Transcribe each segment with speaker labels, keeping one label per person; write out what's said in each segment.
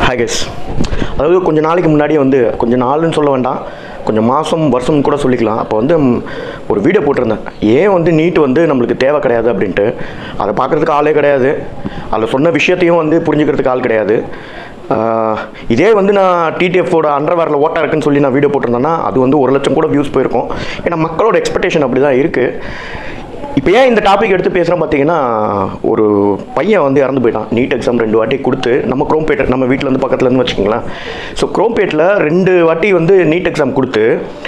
Speaker 1: hi guess அதாவது கொஞ்சம் நாளைக்கு முன்னாடியே வந்து கொஞ்சம் நாளுன்னு சொல்ல வேண்டாம் கொஞ்சம் மாதம் வருஷம் கூட சொல்லிக்கலாம் அப்போ வந்து ம், ஒரு வீடியோ போட்டிருந்தேன் ஏன் வந்து நீட் வந்து நம்மளுக்கு தேவை கிடையாது அப்படின்ட்டு அதை பார்க்குறதுக்கு ஆளே கிடையாது அதில் சொன்ன விஷயத்தையும் வந்து புரிஞ்சுக்கிறதுக்கு ஆள் கிடையாது ஆஹ், இதே வந்து நான் டிடிஎஃபோட அண்டர்வேரில் ஓட்டா இருக்குன்னு சொல்லி நான் வீடியோ போட்டிருந்தேன்னா அது வந்து ஒரு லட்சம் கூட வியூஸ் போயிருக்கும் ஏன்னா மக்களோட எக்ஸ்பெக்டேஷன் அப்படி தான் இருக்குது இப்போ ஏன் இந்த டாபிக் எடுத்து பேசுகிறோம் பார்த்தீங்கன்னா ஒரு பையன் வந்து இறந்து போயிட்டான் நீட் எக்ஸாம் ரெண்டு வாட்டி கொடுத்து நம்ம குரோம்பேட் நம்ம வீட்டில் வந்து பக்கத்துல இருந்து வச்சுக்கோங்களேன் ஸோ குரோம்பேட்டில் ரெண்டு வாட்டி வந்து நீட் எக்ஸாம் கொடுத்து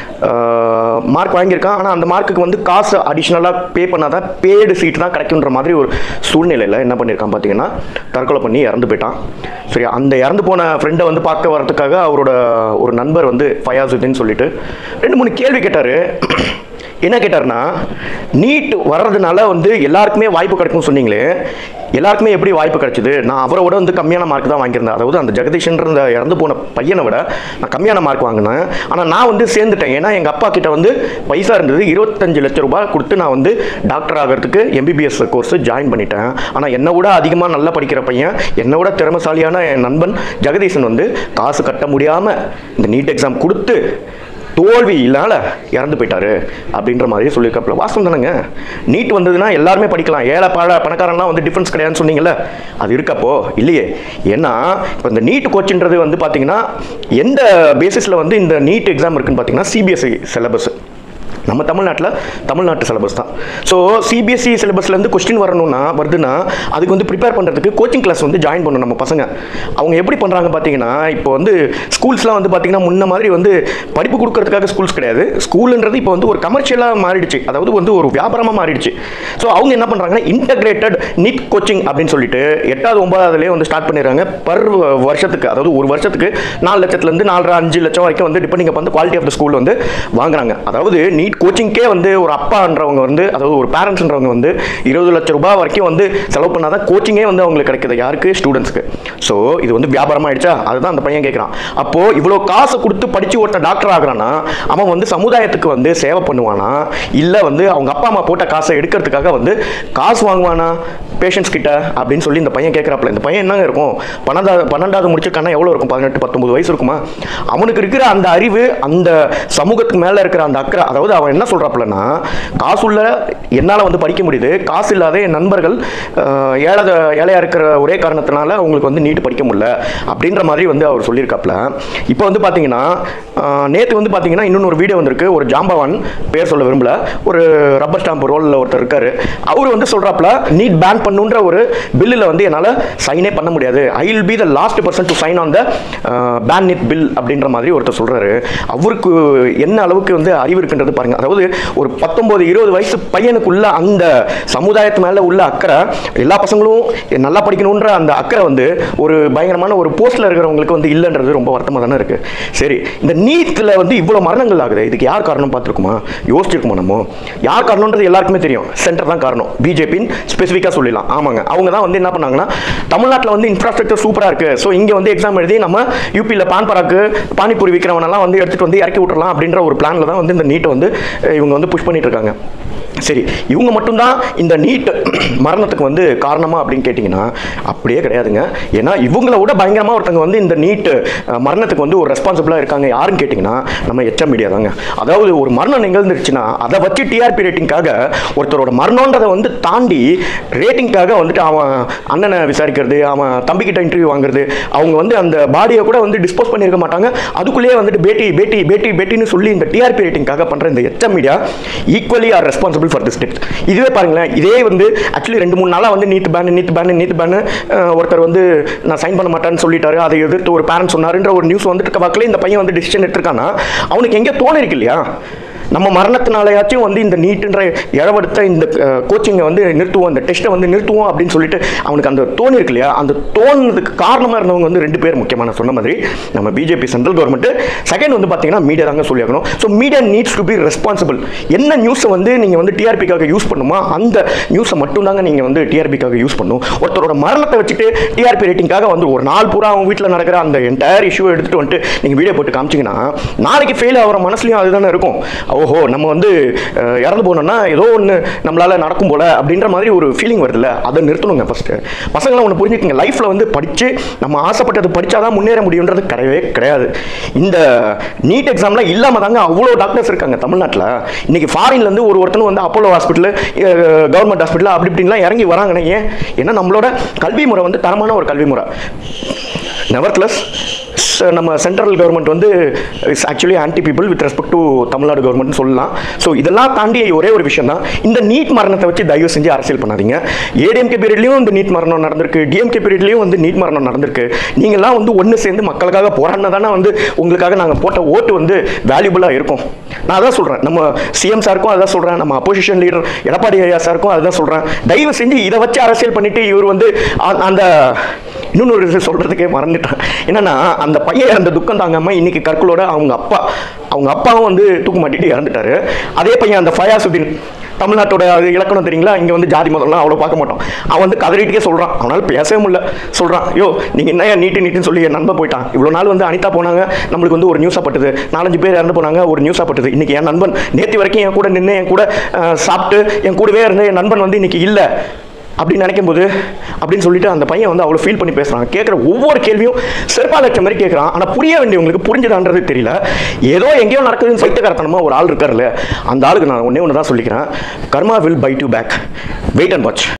Speaker 1: மார்க் வாங்கியிருக்கான் ஆனால் அந்த மார்க்குக்கு வந்து காசு அடிஷ்னலாக பே பண்ணால் தான் பேடு சீட் தான் கிடைக்குன்ற மாதிரி ஒரு சூழ்நிலையில் என்ன பண்ணியிருக்கான் பார்த்தீங்கன்னா தற்கொலை பண்ணி இறந்து போயிட்டான் சரி அந்த இறந்து போன ஃப்ரெண்டை வந்து பார்க்க வரதுக்காக அவரோட ஒரு நண்பர் வந்து ஃபயாசுத்தின்னு சொல்லிட்டு ரெண்டு மூணு கேள்வி கேட்டார் என்ன கேட்டார்னா நீட் வர்றதுனால வந்து எல்லாருக்குமே வாய்ப்பு கிடைக்கும்னு சொன்னீங்களே எல்லாருக்குமே எப்படி வாய்ப்பு கிடைச்சிது நான் அவரை விட வந்து கம்மியான மார்க் தான் வாங்கியிருந்தேன் அதாவது அந்த ஜெகதீஷன்ற அந்த இறந்து போன பையனை விட நான் கம்மியான மார்க் வாங்கினேன் ஆனால் நான் வந்து சேர்ந்துட்டேன் ஏன்னா எங்கள் அப்பா கிட்ட வந்து பைசா இருந்தது இருபத்தஞ்சு லட்ச ரூபாய் கொடுத்து நான் வந்து டாக்டர் ஆகிறதுக்கு எம்பிபிஎஸ் கோர்ஸ் ஜாயின் பண்ணிட்டேன் ஆனால் என்னை விட அதிகமாக நல்லா படிக்கிற பையன் என்னை விட திறமைசாலியான என் நண்பன் ஜெகதீசன் வந்து காசு கட்ட முடியாமல் இந்த நீட் எக்ஸாம் கொடுத்து தோல்வி இல்லால இறந்து போயிட்டாரு அப்படின்ற மாதிரி சொல்லியிருக்காப்புல வாசம் தானேங்க நீட் வந்ததுன்னா எல்லாருமே படிக்கலாம் ஏழை பாழ பணக்காரன்லாம் வந்து டிஃப்ரென்ஸ் கிடையாதுன்னு சொன்னீங்கல்ல அது இருக்கப்போ இல்லையே ஏன்னா இப்போ இந்த நீட் கோச்சின்றது வந்து பார்த்தீங்கன்னா எந்த பேசிஸில் வந்து இந்த நீட் எக்ஸாம் இருக்குன்னு பார்த்தீங்கன்னா சிபிஎஸ்சி சிலபஸ் நம்ம தமிழ்நாட்டில் தமிழ்நாட்டு சிலபஸ் தான் ஸோ சிபிஎஸ்சி சிலபஸ்லேருந்து கொஸ்டின் வரணும்னா வருதுன்னா அதுக்கு வந்து ப்ரிப்பேர் பண்ணுறதுக்கு கோச்சிங் கிளாஸ் வந்து ஜாயின் பண்ணணும் நம்ம பசங்க அவங்க எப்படி பண்ணுறாங்க பார்த்தீங்கன்னா இப்போ வந்து ஸ்கூல்ஸ்லாம் வந்து பார்த்தீங்கன்னா முன்ன மாதிரி வந்து படிப்பு கொடுக்கறதுக்காக ஸ்கூல்ஸ் கிடையாது ஸ்கூலுன்றது இப்போ வந்து ஒரு கமர்ஷியலாக மாறிடுச்சு அதாவது வந்து ஒரு வியாபாரமாக மாறிடுச்சு ஸோ அவங்க என்ன பண்ணுறாங்கன்னா இன்டகிரேட்டட் நீட் கோச்சிங் அப்படின்னு சொல்லிட்டு எட்டாவது ஒன்பதாவதுலேயே வந்து ஸ்டார்ட் பண்ணிடுறாங்க பர் வருஷத்துக்கு அதாவது ஒரு வருஷத்துக்கு நாலு லட்சத்துலேருந்து நாலரை அஞ்சு லட்சம் வரைக்கும் வந்து டிபெண்டிங் அப்போ வந்து குவாலிட்டி ஆஃப் த ஸ்கூல் வந்து வாங்குறாங்க அதாவது நீட் கோச்சிங்க்கே வந்து ஒரு அப்பான்றவங்க வந்து அதாவது ஒரு பேரண்ட்ஸ்ன்றவங்க வந்து இருபது லட்சம் ரூபாய் வரைக்கும் வந்து செலவு பண்ணாதான் கோச்சிங்கே வந்து அவங்களுக்கு கிடைக்குது யாருக்கு ஸ்டூடெண்ட்ஸ்க்கு ஸோ இது வந்து வியாபாரம் ஆயிடுச்சா அதுதான் அந்த பையன் கேட்குறான் அப்போ இவ்வளோ காசு கொடுத்து படிச்சு ஒருத்தன் டாக்டர் ஆகுறான்னா அவன் வந்து சமுதாயத்துக்கு வந்து சேவை பண்ணுவானா இல்லை வந்து அவங்க அப்பா அம்மா போட்ட காசை எடுக்கிறதுக்காக வந்து காசு வாங்குவானா பேஷண்ட்ஸ் கிட்ட அப்படின்னு சொல்லி இந்த பையன் கேட்குறாப்புல இந்த பையன் என்னங்க இருக்கும் பன்னெண்டாவது பன்னெண்டாவது முடிச்சிருக்கானா எவ்வளோ இருக்கும் பதினெட்டு பத்தொன்பது வயசு இருக்குமா அவனுக்கு இருக்கிற அந்த அறிவு அந்த சமூகத்துக்கு மேலே இருக்கிற அந்த அக்கறை அதாவது அவன் என்ன சொல்கிறாப்புலன்னா காசுள்ள என்னால் வந்து படிக்க முடியுது காசு இல்லாத என் நண்பர்கள் அஹ், ஏழை ஏழையாக இருக்கிற ஒரே காரணத்தினால அவங்களுக்கு வந்து நீட்டு படிக்க முடியல அப்படின்ற மாதிரி வந்து அவர் சொல்லியிருக்காப்புல இப்போ வந்து பார்த்தீங்கன்னா நேற்று வந்து பார்த்தீங்கன்னா இன்னொன்று ஒரு வீடியோ வந்திருக்கு ஒரு ஜாம்பவான் பேர் சொல்ல விரும்பல ஒரு ரப்பர் ஸ்டாம்ப் ரோலில் ஒருத்தர் இருக்காரு அவர் வந்து சொல்கிறாப்புல நீட் பேன் பண்ணுன்ற ஒரு பில்லில் வந்து என்னால் சைனே பண்ண முடியாது I will be the last person to sign on the ban NEET bill அப்படின்ற மாதிரி ஒருத்தர் சொல்கிறாரு அவருக்கு என்ன அளவுக்கு வந்து அறிவு இருக்குன்றது பாருங்க அதாவது ஒரு பத்தொன்பது இருபது வயசு பையனுக்குள்ள அந்த சமுதாயத்து மேலே உள்ள அக்கறை எல்லா பசங்களும் நல்லா படிக்கணுன்ற அந்த அக்கறை வந்து ஒரு பயங்கரமான ஒரு போஸ்ட்டில் இருக்கிறவங்களுக்கு வந்து இல்லைன்றது ரொம்ப வருத்தமாக தானே இருக்குது சரி இந்த நீத்தில் வந்து இவ்வளோ மரணங்கள் ஆகுது இதுக்கு யார் காரணம் பார்த்துருக்குமா யோசிச்சிருக்குமா நம்ம யார் காரணம்ன்றது எல்லாருக்குமே தெரியும் சென்டர் தான் காரணம் பிஜேபின்னு ஸ்பெசிஃபிக்காக சொல்லிடலாம் ஆமாங்க அவங்க தான் வந்து என்ன பண்ணாங்கன்னா தமிழ்நாட்டில் வந்து இன்ஃப்ராஸ்ட்ரக்சர் சூப்பராக இருக்குது ஸோ இங்கே வந்து எக்ஸாம் எழுதி நம்ம யூபியில் பான் பராக்கு பானிபூரி விற்கிறவனெல்லாம் வந்து எடுத்துகிட்டு வந்து இறக்கி விட்டுறலாம் அப்படின்ற ஒரு பிளானில் தான் வந்து இந்த நீட்டை வந்து அஹ், இவங்க வந்து புஷ் பண்ணிட்டு இருக்காங்க சரி இவங்க மட்டும்தான் இந்த நீட் மரணத்துக்கு வந்து காரணமா அப்படின்னு கேட்டிங்கன்னா அப்படியே கிடையாதுங்க ஏன்னா இவங்கள விட பயங்கரமாக ஒருத்தங்க வந்து இந்த நீட் மரணத்துக்கு வந்து ஒரு ரெஸ்பான்சிபிளாக இருக்காங்க யாருன்னு கேட்டிங்கன்னா நம்ம எச்எம் மீடியா தாங்க அதாவது ஒரு மரணம் நிகழ்ந்துருச்சுன்னா அதை வச்சு டிஆர்பி ரேட்டிங்காக ஒருத்தரோட மரணன்றதை வந்து தாண்டி ரேட்டிங்காக வந்துட்டு அவன் அண்ணனை விசாரிக்கிறது அவன் தம்பிக்கிட்ட இன்டர்வியூ வாங்குறது அவங்க வந்து அந்த பாடியை கூட வந்து டிஸ்போஸ் பண்ணியிருக்க மாட்டாங்க அதுக்குள்ளேயே வந்துட்டு பேட்டி பேட்டி பேட்டி பேட்டின்னு சொல்லி இந்த டிஆர்பி ரேட்டிங்காக பண்ணுற இந்த hmm media equally are responsible for this death இதுவே பாருங்களேன் இதே வந்து ஆக்சுவலி ரெண்டு மூணு நாளாக வந்து NEET ban NEET ban NEET ban ஒருத்தர் வந்து நான் சைன் பண்ண மாட்டேன்னு சொல்லிட்டாரு அதை எதிர்த்து ஒரு பேரண்ட் சொன்னாருன்ற ஒரு நியூஸ் வந்துட்டு இருக்க வாக்கில் இந்த பையன் வந்து டிசிஷன் எடுத்திருக்கானா அவனுக்கு எங்கேயோ தோணு இருக்கு இல்லையா நம்ம மரணத்தினாலயாச்சும் வந்து இந்த நீட்டுன்ற இழவெடுத்த இந்த கோச்சிங்கை வந்து நிறுத்துவோம் இந்த டெஸ்ட்டை வந்து நிறுத்துவோம் அப்படின்னு சொல்லிட்டு அவனுக்கு அந்த தோணி இருக்கு இல்லையா அந்த தோணுனதுக்கு காரணமாக இருந்தவங்க வந்து ரெண்டு பேர் முக்கியமான சொன்ன மாதிரி நம்ம பிஜேபி சென்ட்ரல் கவர்மெண்ட் செகண்ட் வந்து பார்த்தீங்கன்னா மீடியா தாங்க சொல்லியாகணும் so media needs to be responsible என்ன நியூஸை வந்து நீங்கள் வந்து டிஆர்பிக்காக யூஸ் பண்ணுமா அந்த நியூஸை மட்டும்தாங்க நீங்கள் வந்து டிஆர்பிக்காக யூஸ் பண்ணும் ஒருத்தரோட மரணத்தை வச்சுட்டு டிஆர்பி ரேட்டிங்காக வந்து ஒரு நாள் பூரா அவங்க வீட்டில் நடக்கிற அந்த என்டையர் இஷ்யூ எடுத்துகிட்டு வந்துட்டு நீங்கள் வீடியோ போட்டு காமிச்சிங்கன்னா நாளைக்கு ஃபெயில் ஆகிற மனசுலையும் அதுதானே இருக்கும் ஓஹோ நம்ம வந்து அஹ், இறந்து போனோம்னா ஏதோ ஒன்று நம்மளால் நடக்கும் போல அப்படின்ற மாதிரி ஒரு ஃபீலிங் வருதுல்ல அதை நிறுத்தணுங்க ஃபஸ்ட்டு பசங்களாம் ஒன்று புரிஞ்சுக்கங்க லைஃப்பில் வந்து படித்து நம்ம ஆசைப்பட்டது படித்தாதான் முன்னேற முடியுன்றது கிடையவே கிடையாது இந்த நீட் எக்ஸாம்லாம் இல்லாமல் தாங்க அவ்வளோ டாக்டர்ஸ் இருக்காங்க தமிழ்நாட்டில் இன்னைக்கு ஃபாரின்லேருந்து ஒரு ஒருத்தனும் வந்து அப்போலோ ஹாஸ்பிட்டல் கவர்மெண்ட் ஹாஸ்பிட்டல் அப்படி இப்படின்லாம் இறங்கி வராங்கன்னு ஏன் ஏன்னா நம்மளோட கல்வி முறை வந்து தரமான ஒரு கல்வி முறை நெவர்க்லஸ் நம்ம சென்ட்ரல் கவர்மெண்ட் வந்து is actually anti people with respect to Tamil Nadu கவர்மெண்ட்னு சொல்லலாம் ஸோ இதெல்லாம் தாண்டி ஒரே ஒரு விஷயம் தான் இந்த நீட் மரணத்தை வச்சு தயவு செஞ்சு அரசியல் பண்ணாதீங்க ஏடிஎம்கே பீரியட்லையும் இந்த நீட் மரணம் நடந்திருக்கு டிஎம்கே பீரியட்லையும் வந்து நீட் மரணம் நடந்திருக்கு நீங்கள்லாம் வந்து ஒன்று சேர்ந்து மக்களுக்காக போராடினா தானே வந்து உங்களுக்காக நாங்கள் போட்ட ஓட்டு வந்து வேல்யூபுளாக இருக்கும் நான் அதான் சொல்கிறேன் நம்ம சிஎம் சாருக்கும் அதான் சொல்கிறேன் நம்ம அப்போசிஷன் லீடர் எடப்பாடி ஐயா சாருக்கும் அதுதான் சொல்கிறேன் தயவு செஞ்சு இதை வச்சு அரசியல் பண்ணிட்டு இவர் வந்து அ- அந்த இன்னொன்று ஒரு இது சொல்கிறதுக்கே மறந்துட்டேன் என்னன்னா அந்த பையன் அந்த துக்கம் தாங்காமல் இன்னைக்கு கற்களோட அவங்க அப்பா அவங்க அப்பாவும் வந்து தூக்கு மாட்டிட்டு இறந்துட்டாரு அதே பையன் அந்த ஃபயாசுதீன் தமிழ்நாட்டோட அது இலக்கணம் தெரியுங்களா இங்கே வந்து ஜாதி மதம்லாம் அவ்வளோ பார்க்க மாட்டோம் அவன் வந்து கதறிட்டே சொல்கிறான் அவனால் பேசவே முடியல சொல்கிறான் யோ நீங்கள் என்ன நீட்டு நீட்டுன்னு சொல்லி என் நண்பன் போயிட்டான் இவ்வளோ நாள் வந்து அனிதா போனாங்க நம்மளுக்கு வந்து ஒரு நியூஸாக பட்டுது நாலஞ்சு பேர் இறந்து போனாங்க ஒரு நியூஸாக பட்டுது இன்னைக்கு என் நண்பன் நேற்று வரைக்கும் என் கூட நின்று என் கூட அஹ், சாப்பிட்டு என் கூடவே இருந்த என் நண்பன் வந்து இன்னைக்கு இல்லை அப்படின்னு நினைக்கும் போது அப்படின்னு சொல்லிட்டு அந்த பையன் வந்து அவ்வளோ ஃபீல் பண்ணி பேசுகிறான் கேட்குற ஒவ்வொரு கேள்வியும் செருப்பால் வச்ச மாதிரி கேட்குறான் ஆனால் புரிய வேண்டியவங்களுக்கு புரிஞ்சுதான்றது தெரியல ஏதோ எங்கேயோ நடக்குதுன்னு சைத்தக்காரத்தனமாக ஒரு ஆள் இருக்கார்ல அந்த ஆளுக்கு நான் ஒன்றே ஒன்று தான் சொல்லிக்கிறேன் karma will by to back wait and watch